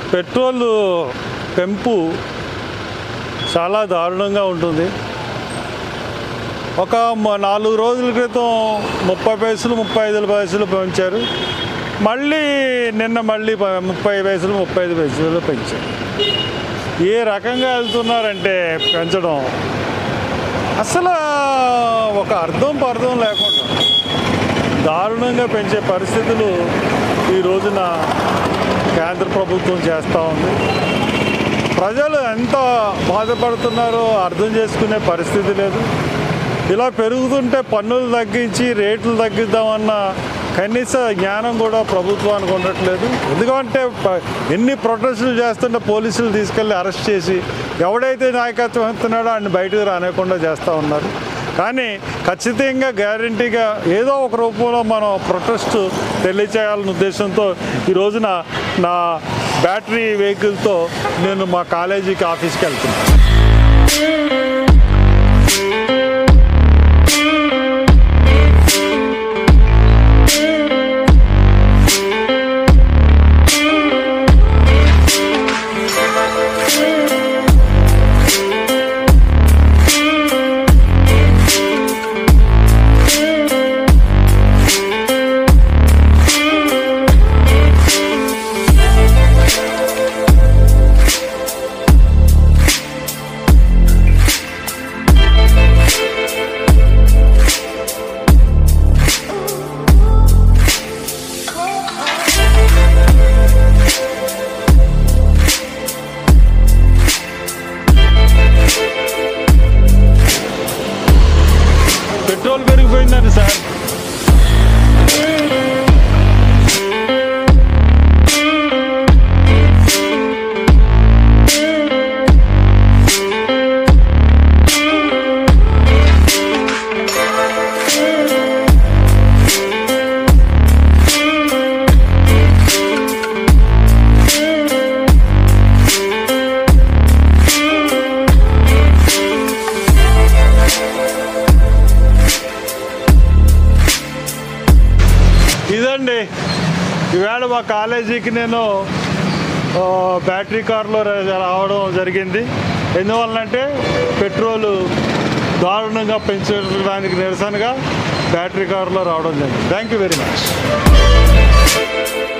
petrol పెంపు చాలా దారుణంగా ఉంటుంది ఒక మ- నాలుగు రోజుల క్రితం ముప్పై పైసలు ముప్పై ఐదు పైసలు పెంచారు మళ్ళీ నిన్న మళ్ళీ ప- ముప్పై పైసలు ముప్పై ఐదు పైసలు పెంచారు ఏ రకంగా వెళ్తున్నారంటే పెంచడం అసలు ఒక అర్థం పర్థం లేకుండా దారుణంగా పెంచే పరిస్థితులు ఈ రోజున కేంద్ర ప్రభుత్వం చేస్తూ ఉంది ప్రజలు ఎంత బాధపడుతున్నారో అర్థం చేసుకునే పరిస్థితి లేదు ఇలా పెరుగుతుంటే పన్నులు తగ్గించి రేట్లు తగ్గిద్దామన్న కనీస జ్ఞానం కూడా ప్రభుత్వానికి ఉండట్లేదు ఎందుకంటే ప- ఎన్ని ప్రొటెస్టులు చేస్తుంటే పోలీసులు తీసుకెళ్ళి అరెస్ట్ చేసి ఎవడైతే నాయకత్వం వస్తున్నాడో ఆయన బయటకు రానివ్వకుండా చేస్తూ ఉన్నారు కానీ ఖచ్చితంగా గ్యారంటీగా ఏదో ఒక రూపంలో మనం ప్రొటెస్ట్ తెలియచేయాలనే ఉద్దేశంతో ఈ రోజున నా బ్యాటరీ వెహికల్తో నేను మా కాలేజీకి ఆఫీస్కి వెళ్తున్నాను పెట్రోల్ పెరిగిపోయిందండి సార్ ఇదండి ఈవేళ మా కాలేజీకి నేను ఆ, బ్యాటరీ కార్లో రా- రావడం జరిగింది ఎందువలనంటే పెట్రోలు దారుణంగా పెంచడానికి నిరసనగా బ్యాటరీ కారులో రావడం జరిగింది థ్యాంక్ యూ వెరీ మచ్